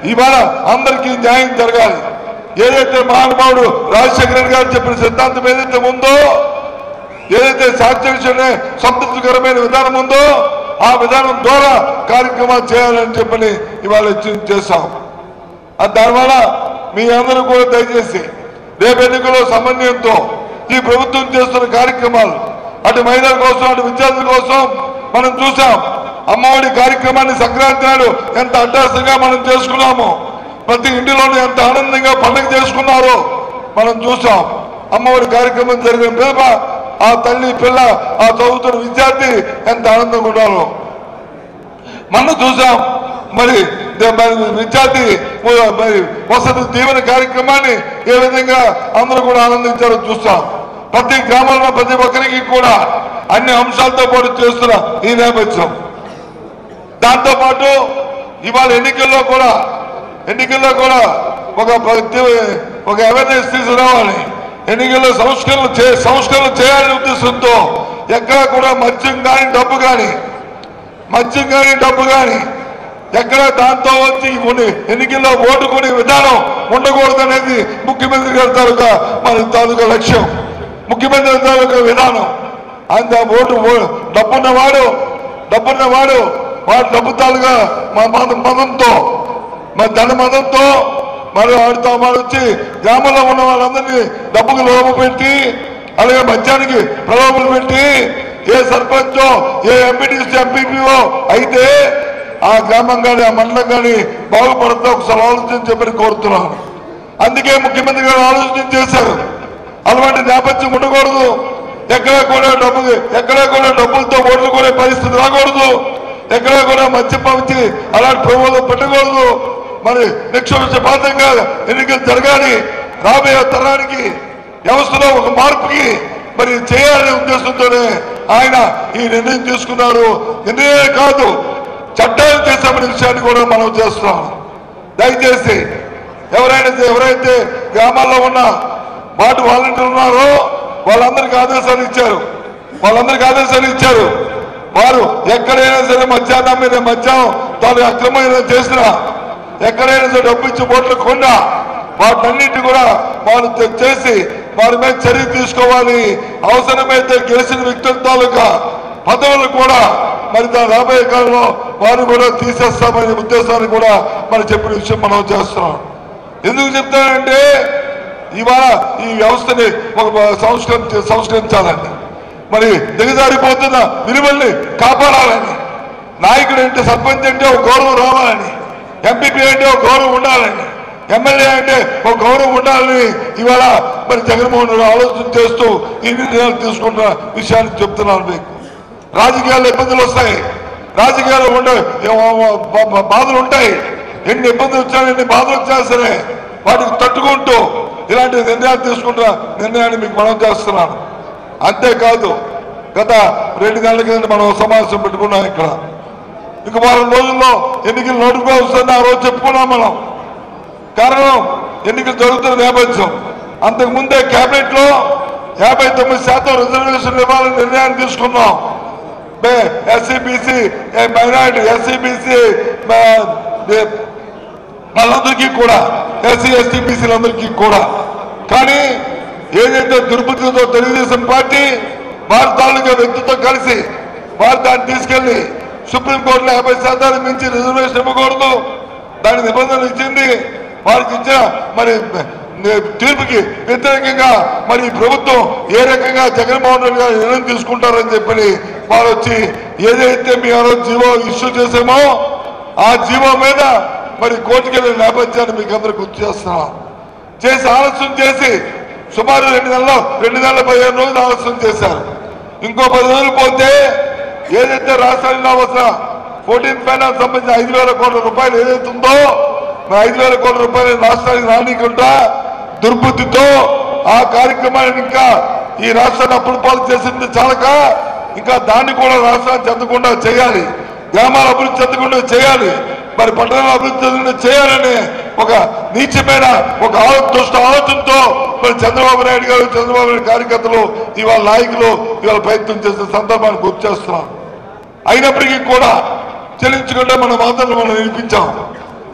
ఇవాళ అందరికీ న్యాయం జరగాలి ఏదైతే మహానుభావుడు రాజశేఖర రెడ్డి గారు చెప్పిన సిద్ధాంతం ఏదైతే ఉందో ఏదైతే సాక్ష్య సంతృప్తికరమైన విధానం ఉందో ఆ విధానం ద్వారా కార్యక్రమాలు చేయాలని చెప్పని ఇవాళ చే- చేశాం ఆ దానివల్ల మీ అందరూ కూడా దయచేసి రేపు ఎన్నికల్లో సమన్వయంతో ఈ ప్రభుత్వం చేస్తున్న కార్యక్రమాలు అటు మహిళల కోసం అటు విద్యార్థుల కోసం మనం చూసాం అమ్మఒడి కార్యక్రమాన్ని సంక్రాంతి నాడు ఎంత అడ్డాసంగా మనం చేసుకున్నాము ప్రతి ఇంటిలోనూ ఎంత ఆనందంగా పండుగ చేసుకున్నారో మనం చూసాం అమ్మఒడి కార్యక్రమం జరిగిన పిదప ఆ తల్లి పిల్ల ఆ చదువుతున్న విద్యార్థి ఎంత ఆనందంగా ఉన్నారో మనం చూసాం మరి ద- మరి విద్యార్థి మ- మరి వసతి దీవెన కార్యక్రమాన్ని ఏ విధంగా అందరూ కూడా ఆనందించారో చూస్తాం ప్రతి గ్రామంలో ప్రతి ఒక్కరికి కూడా అన్ని అంశాలతో పాటు చేస్తున్న ఈ నేపథ్యం దాంతో పాటు ఇవాళ ఎన్నికల్లో కూడా ఎన్నికల్లో కూడా ఒక ప్రతి ఒక అవేర్నెస్ తీసుకురావాలి ఎన్నికల్లో సంస్కరణలు చే సంస్కరణలు చేయాలనే ఉద్దేశంతో ఎక్కడ కూడా మద్యం కానీ డబ్బు కానీ మద్యం కానీ డబ్బు కానీ ఎక్కడ దాంతో వచ్చి కొన్ని ఎన్నికల్లో ఓటు కొనే విధానం ఉండకూడదు అనేది ముఖ్యమంత్రి గారి తాలూకా మన తాలూకా లక్ష్యం ముఖ్యమంత్రి గారి తాలూకా విధానం అంత ఓటు ఓ- డబ్బున్నవాడు డబ్బున్నవాడు వాడు డబ్బు తాలూకా మా మతం మతంతో మా ధన మతంతో మరి వాడితో వాడు వచ్చి గ్రామంలో ఉన్న వాళ్ళందరినీ డబ్బుకు లోప పెట్టి అలాగే మద్యానికి ప్రలోభలు పెట్టి ఏ సర్పంచో ఏ ఎంపీటీసీ ఎంపీపీఓ అయితే ఆ గ్రామం కానీ ఆ మండలం కానీ బాగుపడుతుందో ఒకసారి ఆలోచన చెప్పని కోరుతున్నాను అందుకే ముఖ్యమంత్రి గారు ఆలోచన చేశారు అలాంటి నేపథ్యం ఉండకూడదు ఎక్కడ కూడా డబ్బు ఎక్కడ కూడా డబ్బులతో ఓట్లు కొనే పరిస్థితి రాకూడదు ఎక్కడ కూడా మద్యపించి అలాంటి ప్రభుత్వం పెట్టకూడదు మరి నిక్షేపంగా ఎన్నికలు జరగాలి రాబోయే తరానికి వ్యవస్థలో ఒక మార్పుకి మరి చేయాలనే ఉద్దేశంతోనే ఆయన ఈ నిర్ణయం తీసుకున్నారు నిర్ణయమే కాదు చట్టాలు చేసామనే విషయాన్ని కూడా మనం చేస్తున్నాం దయచేసి ఎవరైనా ఎవరైతే గ్రామాల్లో ఉన్న వాటి వాలంటీర్లు ఉన్నారో వాళ్ళందరికీ ఆదేశాలు ఇచ్చారు వాళ్ళందరికీ ఆదేశాలు ఇచ్చారు వారు ఎక్కడైనా సరే మధ్యాహ్నం మీద మధ్యాహ్నం తాను అక్రమైన చేసిన ఎక్కడైనా సరే డబ్బు ఇచ్చి ఓట్లు కొన్నా వాటన్నిటి కూడా వారు తె- చేసి వారి మీద చర్య తీసుకోవాలి అవసరమైతే గెలిచిన వ్యక్తుల తాలూకా పదవులు కూడా మరి దాని రాబోయే కాలంలో వారు కూడా తీసేస్తామనే ఉద్దేశాన్ని కూడా మనం చెప్పిన విషయం మనం చేస్తున్నాం ఎందుకు చెప్తానంటే ఇవాళ ఈ వ్యవస్థని ఒక సంస్కరణ సంస్కరించాలని మరి దిగజారిపోతున్న విలువల్ని కాపాడాలని నాయకుడు అంటే సర్పంచ్ అంటే ఒక గౌరవం రావాలని ఎంపీపీ అంటే ఒక గౌరవం ఉండాలని ఎమ్మెల్యే అంటే ఒక గౌరవం ఉండాలని ఇవాళ మరి జగన్మోహన్ రెడ్డి ఆలోచన చేస్తూ ఈ నిర్ణయాలు తీసుకుంటున్న విషయాన్ని చెప్తున్నాను మీకు రాజకీయాల్లో ఇబ్బందులు వస్తాయి రాజకీయాల్లో ఉండే బా- బా- బాధలు ఉంటాయి ఎన్ని ఇబ్బందులు వచ్చినా ఎన్ని బాధలు వచ్చినా సరే వాటికి తట్టుకుంటూ ఇలాంటి నిర్ణయాలు తీసుకుంటున్న నిర్ణయాన్ని మీకు మనం చేస్తున్నాను అంతేకాదు గత రెండు నెలల కింద మనం సమావేశం పెట్టుకున్నాం ఇక్కడ ఇంక వారం రోజుల్లో ఎన్నికలు నోటిఫికేషన్ వస్తుంది ఆ రోజు చెప్పుకున్నాం మనం కారణం ఎన్నికలు జరుగుతున్న నేపథ్యం అంతకు ముందే కేబినెట్ లో యాభై తొమ్మిది శాతం రిజర్వేషన్ ఇవ్వాలని నిర్ణయాన్ని తీసుకున్నాం ఎస్సీబీసీ మైనారిటీ ఎస్సీబీసీ వాళ్ళందరికీ కూడా ఎస్సీ ఎస్టీ బీసీలందరికీ కూడా కానీ ఏదైతే దుర్బుద్ధితో తెలుగుదేశం పార్టీ వారి తాలూకా వ్యక్తితో కలిసి వారు దాన్ని తీసుకెళ్లి సుప్రీంకోర్టులో యాభై శాతానికి మించి రిజర్వేషన్ ఇవ్వకూడదు దాని నిబంధనలు ఇచ్చింది వారికి ఇచ్చిన మరి తీర్పుకి వ్యతిరేకంగా మరి ఈ ప్రభుత్వం ఏ రకంగా జగన్మోహన్ రెడ్డి గారు నిర్ణయం తీసుకుంటారని చెప్పని వారు వచ్చి ఏదైతే మీ ఆ రోజు జీవో ఇష్యూ చేసామో ఆ జీవో మీద మరి కోర్టుకెళ్ళిన నేపథ్యాన్ని మీకు అందరికి గుర్తు చేస్తున్నాం చేసి ఆలస్యం చేసి సుమారు రెండు నెలలు రెండు నెలల పదిహేను రోజులు ఆలస్యం చేశారు ఇంకో పది రోజులు పోతే ఏదైతే రాష్ట్రానికి రావాల్సిన ఫోర్టీన్ ఫైనాన్స్ సంబంధించిన ఐదు వేల కోట్ల రూపాయలు ఏదైతే ఉందో మరి ఐదు వేల కోట్ల రూపాయలు రాష్ట్రానికి రానికుండా దుర్బుద్ధితో ఆ కార్యక్రమాన్ని ఇంకా ఈ రాష్ట్రాన్ని అప్పులు పాలు చేసింది చాలక ఇంకా దాన్ని కూడా రాష్ట్రానికి చెందకుండా చేయాలి గ్రామాల అభివృద్ధి చెందకుండా చేయాలి మరి పట్టణాల అభివృద్ధి చెందకుండా చేయాలని ఒక నీచమైన ఒక ఆలో- దుష్ట ఆలోచనతో మరి చంద్రబాబు నాయుడు గారు చంద్రబాబు నాయుడు కార్యకర్తలు ఇవాళ నాయకులు ఇవాళ ప్రయత్నం చేసిన సందర్భాన్ని గుర్తు చేస్తున్నాం అయినప్పటికీ కూడా చెల్లించకుండా మన వాదనలు మనం వినిపించాం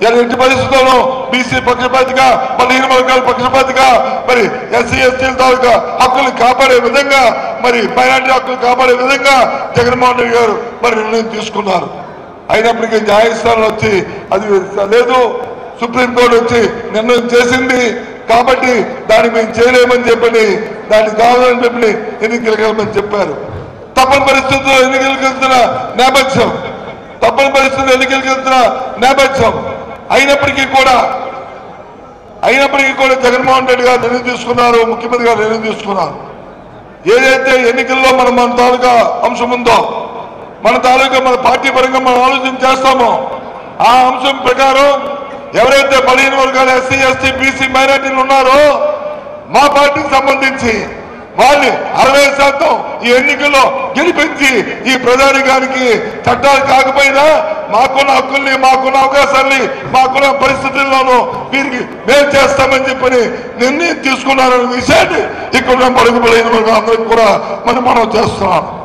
ఇలా ఎట్టి పరిస్థితుల్లోనూ బీసీ పక్షపాతిగా బలహీన వర్గాల పక్షపాతిగా మరి ఎస్సీ ఎస్టీల తాలూకా హక్కులు కాపాడే విధంగా మరి మైనార్టీ హక్కులు కాపాడే విధంగా జగన్మోహన్ రెడ్డి గారు మరి నిర్ణయం తీసుకున్నారు అయినప్పటికీ న్యాయస్థానం వచ్చి అది లేదు సుప్రీంకోర్టు వచ్చి నిర్ణయం చేసింది కాబట్టి దాన్ని మేము చేయలేమని చెప్పని దాన్ని కావాలని చెప్పి ఎన్నికలకు వెళ్ళమని చెప్పారు తప్పని పరిస్థితుల్లో ఎన్నికలకు వెళ్తున్న నేపథ్యం తప్పని పరిస్థితుల్లో ఎన్నికలకు వెళ్తున్న నేపథ్యం అయినప్పటికీ కూడా అయినప్పటికీ కూడా జగన్మోహన్ రెడ్డి గారు నిర్ణయం తీసుకున్నారు ముఖ్యమంత్రి గారు నిర్ణయం తీసుకున్నారు ఏదైతే ఎన్నికల్లో మనం మన తాలూకా అంశం ఉందో మన తాలూకా మన పార్టీ పరంగా మనం ఆలోచన చేస్తామో ఆ అంశం ప్రకారం ఎవరైతే బలహీన వర్గాలు ఎస్సీ ఎస్టీ బీసీ మైనార్టీలు ఉన్నారో మా పార్టీకి సంబంధించి వాళ్ళని అరవై శాతం ఈ ఎన్నికల్లో గెలిపించి ఈ ప్రధానికానికి చట్టాలు కాకపోయినా మాకున్న హక్కుల్ని మాకున్న అవకాశాల్ని మాకున్న పరిస్థితుల్లోనూ వీరికి మేలు చేస్తామని చెప్పని నిర్ణయం తీసుకున్నారనే విషయాన్ని ఇక్కడ ఉన్న పడుగు బలైన వర్గం అందరికి కూడా మనం మనం చేస్తున్నాం